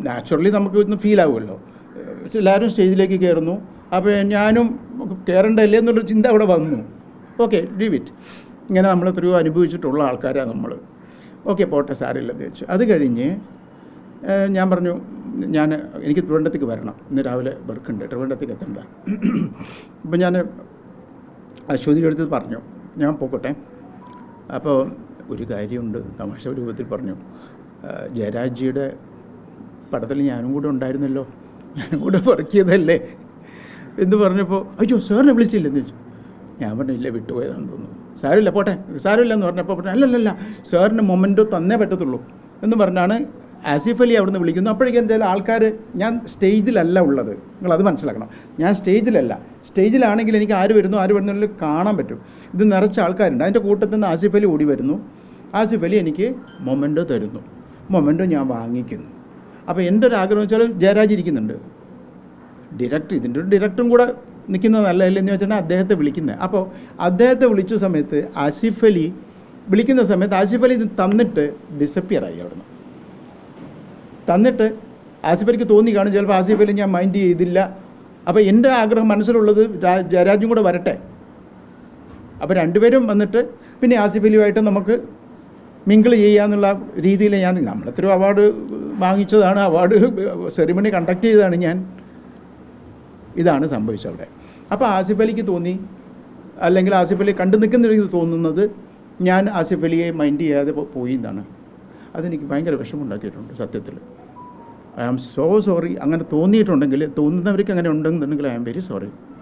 naturally നമുക്ക് ഒന്ന് feel ആവുമല്ലോ ഏഹ് എല്ലാവരും സ്റ്റേജിലേക്ക് കയറുന്നു അപ്പോൾ ഞാനും കയറണ്ടല്ലേ എന്നുള്ളൊരു ചിന്ത അവിടെ വന്നു ഓക്കെ ലീവ് ഇറ്റ് ഇങ്ങനെ നമ്മൾ എത്രയോ അനുഭവിച്ചിട്ടുള്ള ആൾക്കാരാണ് നമ്മൾ ഓക്കെ പോട്ടെ സാരില്ലെന്ന് വെച്ചു അത് കഴിഞ്ഞ് ഏഹ് ഞാൻ പറഞ്ഞു ഞാൻ എനിക്ക് ട്രിവാൻഡ്രത്തേക്ക് വരണം ഇന്ന് രാവിലെ വർക്കുണ്ട് ട്രിവാൻഡ്രത്തേക്ക് എത്തണ്ട അപ്പോൾ ഞാൻ അശ്വതിയുടെ അടുത്ത് പറഞ്ഞു ഞാൻ പോക്കട്ടെ അപ്പോൾ ഒരു കാര്യമുണ്ട് തമാശ രൂപത്തിൽ പറഞ്ഞു ആ, ജയരാജിയുടെ പടത്തിൽ ഞാനും കൂടെ ഉണ്ടായിരുന്നല്ലോ ഞാനും കൂടെ വർക്ക് ചെയ്തല്ലേ എന്ന് പറഞ്ഞപ്പോൾ അയ്യോ സാറിനെ വിളിച്ചില്ലെന്ന് ചോദിച്ചു ഞാൻ പറഞ്ഞില്ല വിട്ടുപോയതാണെന്ന് തോന്നുന്നു സാരമില്ല പോട്ടെ സാരമില്ല എന്ന് പറഞ്ഞപ്പോൾ പറഞ്ഞു അല്ലല്ലല്ല സാറിന് മൊമെൻറ്റോ തന്നേ പറ്റത്തുള്ളൂ എന്ന് പറഞ്ഞാണ് ആസിഫ് അലി അവിടുന്ന് വിളിക്കുന്നു അപ്പോഴേക്കും ചില ആൾക്കാർ ഞാൻ സ്റ്റേജിലല്ല ഉള്ളത് നിങ്ങളത് മനസ്സിലാക്കണം ഞാൻ സ്റ്റേജിലല്ല സ്റ്റേജിലാണെങ്കിൽ എനിക്ക് ആര് വരുന്നു ആര് വരുന്നു കാണാൻ പറ്റും ഇത് നിറച്ച ആൾക്കാരുണ്ട് അതിൻ്റെ കൂട്ടത്തിൽ നിന്ന് ആസിഫ് അലി ഓടി വരുന്നു ആസിഫ് അലി എനിക്ക് മൊമെൻറ്റോ തരുന്നു മൊമെൻറ്റോ ഞാൻ വാങ്ങിക്കുന്നു അപ്പോൾ എൻ്റെ ഒരു ആഗ്രഹം വെച്ചാൽ ജയരാജ് ഇരിക്കുന്നുണ്ട് ഡിറക്ടർ ഇതിൻ്റെ ഒരു ഡയറക്ടറും കൂടെ നിൽക്കുന്നത് നല്ലതല്ലെന്ന് വെച്ചാൽ അദ്ദേഹത്തെ വിളിക്കുന്നത് അപ്പോൾ അദ്ദേഹത്തെ വിളിച്ച സമയത്ത് ആസിഫ് അലി വിളിക്കുന്ന സമയത്ത് ആസിഫ് അലി ഇത് തന്നിട്ട് ഡിസപ്പിയർ ആയി അവിടുന്ന് തന്നിട്ട് ആസിഫ് അലിക്ക് തോന്നി കാണും ചിലപ്പോൾ ആസിഫ് അലി ഞാൻ മൈൻഡ് ചെയ്തില്ല അപ്പോൾ എൻ്റെ ആഗ്രഹം മനസ്സിലുള്ളത് രാ- ജയരാജും കൂടെ വരട്ടെ അപ്പോൾ രണ്ടുപേരും വന്നിട്ട് പിന്നെ ആസിഫ് അലിയുമായിട്ട് നമുക്ക് മിങ്കിൾ ചെയ്യാന്നുള്ള രീതിയിൽ ഞാൻ നമ്മളെത്രയോ അവാർഡ് വാങ്ങിച്ചതാണ് അവാർഡ് സെറിമണി കണ്ടക്ട് ചെയ്തതാണ് ഞാൻ ഇതാണ് സംഭവിച്ചത് അവിടെ അപ്പോൾ ആസിഫ് അലിക്ക് തോന്നി അല്ലെങ്കിൽ ആസിഫ് അലി കണ്ടു നിൽക്കുന്ന രീതി തോന്നുന്നത് ഞാൻ ആസിഫ് അലിയെ മൈൻഡ് ചെയ്യാതെ പോ- പോയി എന്നാണ് അതെനിക്ക് ഭയങ്കര വിഷമമുണ്ടാക്കിയിട്ടുണ്ട് സത്യത്തിൽ ഐ ആം സോ സോറി അങ്ങനെ തോന്നിയിട്ടുണ്ടെങ്കിൽ തോന്നുന്നവർക്ക് അങ്ങനെ ഉണ്ടെന്നുണ്ടെങ്കിൽ ഐ ആം വെരി സോറി